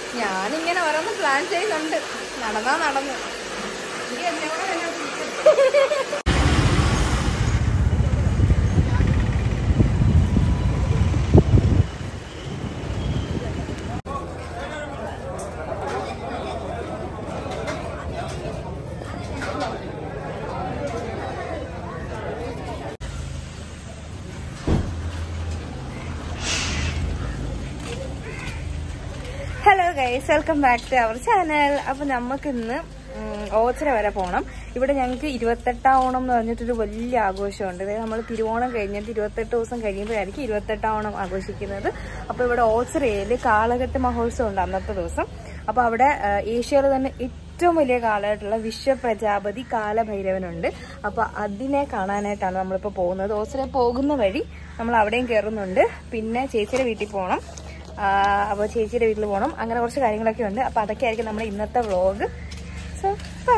ഞാനിങ്ങനെ ഓരോന്ന് പ്ലാൻ ചെയ്യുന്നുണ്ട് നടന്നാ നടന്നു hello guys welcome back to our channel അപ്പൊ നമുക്ക് ഇന്ന് ഓച്ചര വരെ പോകണം ഇവിടെ ഞങ്ങൾക്ക് ഇരുപത്തെട്ടാം ഓണം എന്ന് പറഞ്ഞിട്ടൊരു വലിയ ആഘോഷമുണ്ട് അതായത് നമ്മൾ തിരുവോണം കഴിഞ്ഞിട്ട് ഇരുപത്തെട്ട് ദിവസം കഴിയുമ്പോഴായിരിക്കും ഇരുപത്തെട്ടാം ഓണം ആഘോഷിക്കുന്നത് അപ്പൊ ഇവിടെ ഓച്ചറയിൽ കാളകെട്ട് മഹോത്സവം ഉണ്ട് അന്നത്തെ ദിവസം അപ്പൊ അവിടെ ആ, ഏഷ്യയിലെ തന്നെ ഏറ്റവും വലിയ കാലമായിട്ടുള്ള വിശ്വപ്രജാപതി കാലഭൈരവനുണ്ട് അപ്പൊ അതിനെ കാണാനായിട്ടാണ് നമ്മളിപ്പോ പോകുന്നത് ഓച്ചറ പോകുന്ന വഴി നമ്മൾ അവിടെയും കയറുന്നുണ്ട് പിന്നെ ചേച്ചിയുടെ വീട്ടിൽ പോകണം അപ്പോൾ ചേച്ചിയുടെ വീട്ടിൽ പോകണം അങ്ങനെ കുറച്ച് കാര്യങ്ങളൊക്കെ ഉണ്ട് അപ്പോൾ അതൊക്കെ ആയിരിക്കും നമ്മുടെ ഇന്നത്തെ വ്ളോഗ് സോ ബൈ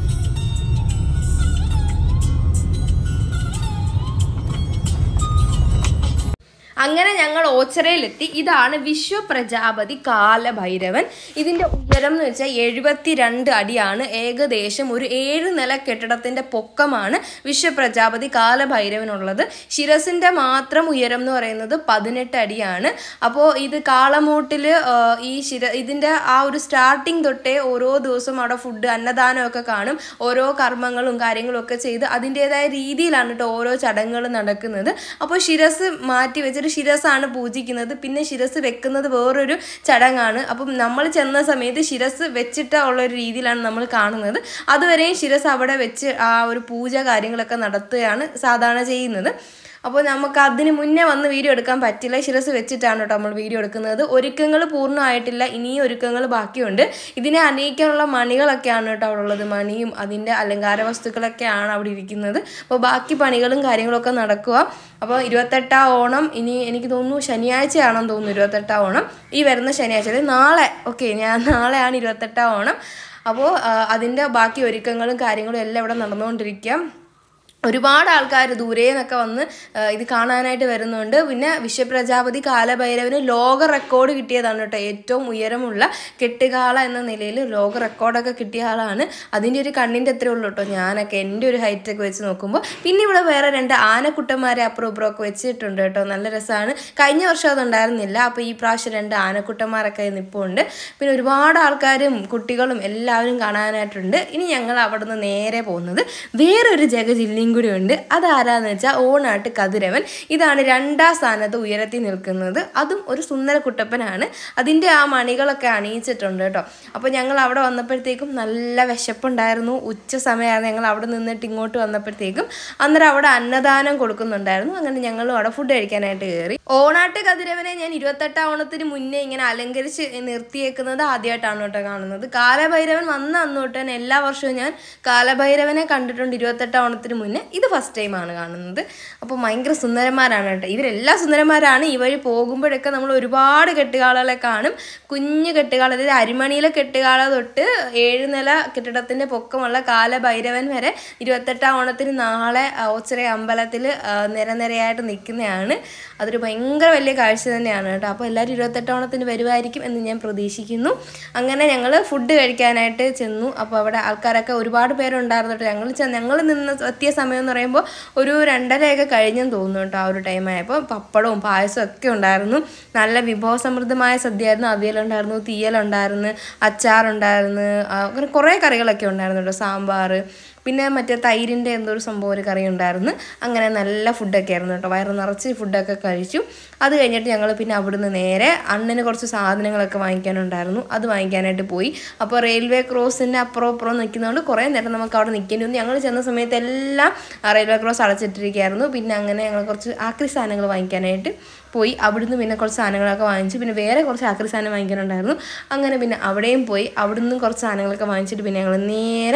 അങ്ങനെ ഞങ്ങൾ ഓച്ചറയിലെത്തി ഇതാണ് വിശ്വപ്രജാപതി കാലഭൈരവൻ ഇതിന്റെ ഉയരം എന്ന് വെച്ചാൽ എഴുപത്തിരണ്ട് അടിയാണ് ഏകദേശം ഒരു ഏഴ് നില കെട്ടിടത്തിന്റെ പൊക്കമാണ് വിശ്വപ്രജാപതി കാലഭൈരവനുള്ളത് ശിരസിന്റെ മാത്രം ഉയരം എന്ന് പറയുന്നത് പതിനെട്ട് അടിയാണ് അപ്പോൾ ഇത് കാളമൂട്ടിൽ ഈ ശിര ഇതിന്റെ ആ ഒരു സ്റ്റാർട്ടിങ് തൊട്ടേ ഓരോ ദിവസവും അവിടെ ഫുഡ് അന്നദാനമൊക്കെ കാണും ഓരോ കർമ്മങ്ങളും കാര്യങ്ങളും ഒക്കെ ചെയ്ത് അതിൻ്റെതായ രീതിയിലാണ് കേട്ടോ ഓരോ ചടങ്ങുകൾ നടക്കുന്നത് അപ്പോൾ ശിരസ് മാറ്റി വെച്ചിട്ട് ശിരസാണ് പൂജിക്കുന്നത് പിന്നെ ശിരസ് വെക്കുന്നത് വേറൊരു ചടങ്ങാണ് അപ്പം നമ്മൾ ചെന്ന സമയത്ത് ശിരസ് വെച്ചിട്ട് ഉള്ള ഒരു രീതിയിലാണ് നമ്മൾ കാണുന്നത് അതുവരെയും ശിരസ് അവിടെ വെച്ച് ആ ഒരു പൂജ കാര്യങ്ങളൊക്കെ നടത്തുകയാണ് സാധാരണ ചെയ്യുന്നത് അപ്പോൾ നമുക്ക് അതിന് മുന്നേ വന്ന് വീഡിയോ എടുക്കാൻ പറ്റില്ല ശിരസ് വെച്ചിട്ടാണ് കേട്ടോ നമ്മൾ വീഡിയോ എടുക്കുന്നത് ഒരുക്കങ്ങൾ പൂർണ്ണമായിട്ടില്ല ഇനിയും ഒരുക്കങ്ങൾ ബാക്കിയുണ്ട് ഇതിനെ അനയിക്കാനുള്ള മണികളൊക്കെയാണ് കേട്ടോ അവിടെ ഉള്ളത് മണിയും അതിൻ്റെ അലങ്കാര വസ്തുക്കളൊക്കെയാണ് അവിടെ ഇരിക്കുന്നത് അപ്പോൾ ബാക്കി പണികളും കാര്യങ്ങളൊക്കെ നടക്കുക അപ്പോൾ ഇരുപത്തെട്ടാം ഓണം ഇനി എനിക്ക് തോന്നുന്നു ശനിയാഴ്ചയാണെന്ന് തോന്നുന്നു ഇരുപത്തെട്ടാം ഓണം ഈ വരുന്ന ശനിയാഴ്ച അതായത് നാളെ ഓക്കെ ഞാൻ നാളെയാണ് ഇരുപത്തെട്ടാം ഓണം അപ്പോൾ അതിൻ്റെ ബാക്കി ഒരുക്കങ്ങളും കാര്യങ്ങളും എല്ലാം ഇവിടെ നടന്നുകൊണ്ടിരിക്കുക ഒരുപാട് ആൾക്കാർ ദൂരെ നിന്നൊക്കെ വന്ന് ആ, ഇത് കാണാനായിട്ട് വരുന്നുണ്ട് പിന്നെ വിശ്വപ്രജാപതി കാലഭൈരവന് ലോക റെക്കോർഡ് കിട്ടിയതാണ് കേട്ടോ ഏറ്റവും ഉയരമുള്ള കെട്ടുകാള എന്ന നിലയിൽ ലോക റെക്കോർഡൊക്കെ കിട്ടിയ ആളാണ് അതിൻ്റെ ഒരു കണ്ണിൻ്റെ എത്രയേ ഉള്ളൂ കേട്ടോ ഞാനൊക്കെ എൻ്റെ ഒരു ഹൈറ്റ് ഒക്കെ വെച്ച് നോക്കുമ്പോൾ പിന്നെ ഇവിടെ വേറെ രണ്ട് ആനക്കുട്ടന്മാരെ അപ്പുറം ഇപ്പുറം ഒക്കെ വെച്ചിട്ടുണ്ട് കേട്ടോ നല്ല രസമാണ് കഴിഞ്ഞ വർഷം അതുണ്ടായിരുന്നില്ല അപ്പോൾ ഈ പ്രാവശ്യം രണ്ട് ആനക്കുട്ടന്മാരൊക്കെ നിൽപ്പുണ്ട് പിന്നെ ഒരുപാട് ആൾക്കാരും കുട്ടികളും എല്ലാവരും കാണാനായിട്ടുണ്ട് ഇനി ഞങ്ങൾ അവിടെ നിന്ന് നേരെ പോകുന്നത് വേറൊരു ജഗജില്ലയും കൂടി ഉണ്ട് അതാരാന്ന് വെച്ചാൽ ഓണാട്ട് കതിരവൻ ഇതാണ് രണ്ടാം സ്ഥാനത്ത് ഉയരത്തിൽ നിൽക്കുന്നത് അതും ഒരു സുന്ദര കുട്ടപ്പനാണ് അതിൻ്റെ ആ മണികളൊക്കെ അണിയിച്ചിട്ടുണ്ട് കേട്ടോ അപ്പോൾ ഞങ്ങൾ അവിടെ വന്നപ്പോഴത്തേക്കും നല്ല വിശപ്പുണ്ടായിരുന്നു ഉച്ച സമയമായിരുന്നു ഞങ്ങൾ അവിടെ നിന്നിട്ട് ഇങ്ങോട്ട് വന്നപ്പോഴത്തേക്കും അന്നേരം അവിടെ അന്നദാനം കൊടുക്കുന്നുണ്ടായിരുന്നു അങ്ങനെ ഞങ്ങൾ അവിടെ ഫുഡ് കഴിക്കാനായിട്ട് കയറി ഓണാട്ട് കതിരവനെ ഞാൻ ഇരുപത്തെട്ടാം ഓണത്തിന് മുന്നേ ഇങ്ങനെ അലങ്കരിച്ച് നിർത്തിയേക്കുന്നത് ആദ്യമായിട്ടാണ് കേട്ടോ കാണുന്നത് കാലഭൈരവൻ വന്ന അന്ന് തൊട്ട് തന്നെ എല്ലാ വർഷവും ഞാൻ കാലഭൈരവനെ കണ്ടിട്ടുണ്ട് ഇരുപത്തെട്ടാം ഓണത്തിന് മുന്നേ ഇത് ഫസ്റ്റ് ടൈമാണ് കാണുന്നത് അപ്പോൾ ഭയങ്കര സുന്ദരന്മാരാണ് കേട്ടോ ഇവരെല്ലാം സുന്ദരന്മാരാണ് ഈ വഴി പോകുമ്പോഴൊക്കെ നമ്മൾ ഒരുപാട് കെട്ടുകാളകളെ കാണും കുഞ്ഞു കെട്ടുകാള അതായത് അരിമണിയിലെ കെട്ടുകാള തൊട്ട് ഏഴ് നില കെട്ടിടത്തിൻ്റെ പൊക്കമുള്ള കാലഭൈരവൻ വരെ ഇരുപത്തെട്ടാം ഓണത്തിന് നാളെ ഓച്ചിറ അമ്പലത്തിൽ നിരനിരയായിട്ട് നിൽക്കുന്നതാണ് അതൊരു ഭയങ്കര വലിയ കാഴ്ച തന്നെയാണ് കേട്ടോ അപ്പോൾ എല്ലാവരും ഇരുപത്തെട്ടാം ഓണത്തിന് വരുമായിരിക്കും എന്ന് ഞാൻ പ്രതീക്ഷിക്കുന്നു അങ്ങനെ ഞങ്ങൾ ഫുഡ് കഴിക്കാനായിട്ട് ചെന്നു അപ്പോൾ അവിടെ ആൾക്കാരൊക്കെ ഒരുപാട് പേരുണ്ടായിരുന്നു കേട്ടോ ഞങ്ങൾ ചെ- ഞങ്ങൾ നിന്ന് എത്തിയ സമയം എന്ന് പറയുമ്പോൾ ഒരു രണ്ടരയൊക്കെ കഴിഞ്ഞെന്ന് തോന്നുന്നു കേട്ടോ ആ ഒരു ടൈം ആയപ്പോൾ പപ്പടവും പായസവും ഒക്കെ ഉണ്ടായിരുന്നു നല്ല വിഭവസമൃദ്ധമായ സദ്യയായിരുന്നു അവിയലുണ്ടായിരുന്നു തീയലുണ്ടായിരുന്നു അച്ചാറുണ്ടായിരുന്നു ആ, അങ്ങനെ കുറേ കറികളൊക്കെ ഉണ്ടായിരുന്നു കേട്ടോ സാമ്പാർ പിന്നെ മറ്റേ തൈരിൻ്റെ എന്തോ ഒരു സംഭവം ഒരു കറി ഉണ്ടായിരുന്നു അങ്ങനെ നല്ല ഫുഡൊക്കെ ആയിരുന്നു കേട്ടോ വയറ് നിറച്ച് ഫുഡൊക്കെ കഴിച്ചു അത് കഴിഞ്ഞിട്ട് ഞങ്ങൾ പിന്നെ അവിടുന്ന് നേരെ അണ്ണന് കുറച്ച് സാധനങ്ങളൊക്കെ വാങ്ങിക്കാനുണ്ടായിരുന്നു അത് വാങ്ങിക്കാനായിട്ട് പോയി അപ്പോൾ റെയിൽവേ ക്രോസിൻ്റെ അപ്പുറം അപ്പുറം നിൽക്കുന്നതുകൊണ്ട് കുറേ നേരം നമുക്ക് അവിടെ നിൽക്കേണ്ടി വന്നു ഞങ്ങൾ ചെന്ന സമയത്ത് എല്ലാം ആ റെയിൽവേ ക്രോസ് അടച്ചിട്ടിരിക്കുകയായിരുന്നു പിന്നെ അങ്ങനെ ഞങ്ങൾ കുറച്ച് ആക്രി സാധനങ്ങൾ വാങ്ങിക്കാനായിട്ട് പോയി അവിടുന്ന് പിന്നെ കുറച്ച് സാധനങ്ങളൊക്കെ വാങ്ങിച്ചു പിന്നെ വേറെ കുറച്ച് ആക്രി സാധനം വാങ്ങിക്കാനുണ്ടായിരുന്നു അങ്ങനെ പിന്നെ അവിടെയും പോയി അവിടുന്ന് കുറച്ച് സാധനങ്ങളൊക്കെ വാങ്ങിച്ചിട്ട് പിന്നെ ഞങ്ങൾ നേരെ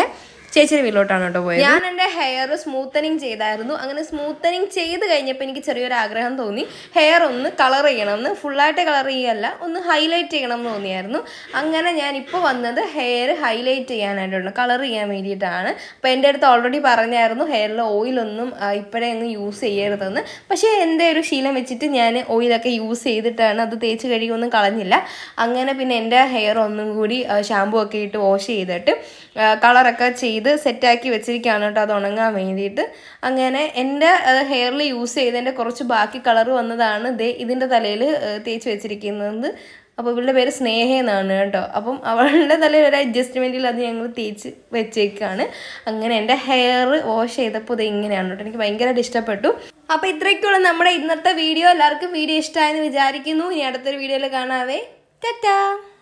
ചേച്ചിയുടെ വീട്ടിലോട്ടാണ് കേട്ടോ പോയത് ഞാൻ എൻ്റെ ഹെയർ സ്മൂത്തനിങ് ചെയ്തായിരുന്നു അങ്ങനെ സ്മൂത്തനിങ് ചെയ്ത് കഴിഞ്ഞപ്പോൾ എനിക്ക് ചെറിയൊരു ആഗ്രഹം തോന്നി ഹെയർ ഒന്ന് കളർ ചെയ്യണം എന്ന് ഫുള്ളായിട്ട് കളർ ചെയ്യല്ല ഒന്ന് ഹൈലൈറ്റ് ചെയ്യണം എന്ന് തോന്നിയായിരുന്നു അങ്ങനെ ഞാൻ ഇപ്പോൾ വന്നത് ഹെയർ ഹൈലൈറ്റ് ചെയ്യാനായിട്ടുണ്ട് കളർ ചെയ്യാൻ വേണ്ടിയിട്ടാണ് അപ്പോൾ എൻ്റെ അടുത്ത് ഓൾറെഡി പറഞ്ഞായിരുന്നു ഹെയറിൽ ഓയിലൊന്നും ആ, ഇപ്പോഴേ അങ്ങ് യൂസ് ചെയ്യരുതെന്ന് പക്ഷേ എൻ്റെ ഒരു ശീലം വെച്ചിട്ട് ഞാൻ ഓയിലൊക്കെ യൂസ് ചെയ്തിട്ടാണ് അത് തേച്ച് കഴുകിയൊന്നും കളഞ്ഞില്ല അങ്ങനെ പിന്നെ എൻ്റെ ഹെയർ ഒന്നും കൂടി ഷാമ്പു ഒക്കെ ഇട്ട് വാഷ് ചെയ്തിട്ട് കളറൊക്കെ ചെയ്ത് സെറ്റാക്കി വെച്ചിരിക്കുകയാണ് കേട്ടോ അത് ഉണങ്ങാൻ വേണ്ടിയിട്ട് അങ്ങനെ എൻ്റെ ഹെയറിൽ യൂസ് ചെയ്തതിൻ്റെ കുറച്ച് ബാക്കി കളർ വന്നതാണ് ദേ ഇതിൻ്റെ തലയിൽ തേച്ച് വെച്ചിരിക്കുന്നത് അപ്പോൾ ഇവളുടെ പേര് സ്നേഹ എന്നാണ് കേട്ടോ അപ്പം അവളുടെ തലയിൽ ഒരു അഡ്ജസ്റ്റ്മെൻറ്റിൽ അത് ഞങ്ങൾ തേച്ച് വെച്ചേക്കാണ് അങ്ങനെ എൻ്റെ ഹെയർ വാഷ് ചെയ്തപ്പോൾ ഇത് ഇങ്ങനെയാണ് കേട്ടോ എനിക്ക് ഭയങ്കരമായിട്ട് ഇഷ്ടപ്പെട്ടു അപ്പോൾ ഇത്രയ്ക്കുള്ള നമ്മുടെ ഇന്നത്തെ വീഡിയോ എല്ലാവർക്കും വീഡിയോ ഇഷ്ടമായെന്ന് വിചാരിക്കുന്നു ഇനി അടുത്തൊരു വീഡിയോയിൽ കാണാവേ ടാറ്റാ